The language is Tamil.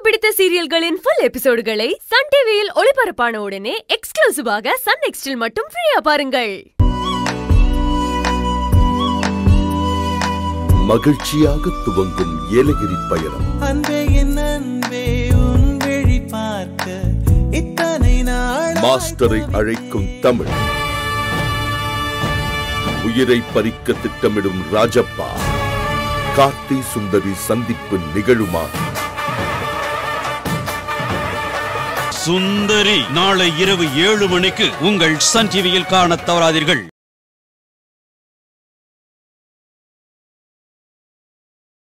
பிடித்த சீரியல்களின் ஃபுல் எபிசோடுகளை சன் டிவியில் ஒளிபரப்பான உடனே எக்ஸ்க்ளூசிவாக சன் நெக்ஸ்டில் மட்டும் ஃப்ரீயா பாருங்கள் மகிழ்ச்சியாக துவங்கும் ஏலகிரி பயணம் அன்பே என் அன்பே உன் விழி பார்க்க இத்தனை நாள் மாஸ்டரை அழைக்கும் தமிழ் உயிரை பறிக்க திட்டமிடும் ராஜப்பா கார்த்தி சுந்தரி சந்திப்பு நிகழுமா சுந்தரி நாளை இரவு ஏழு மணிக்கு உங்கள் சன் டிவியில் காணத் தவறாதீர்கள்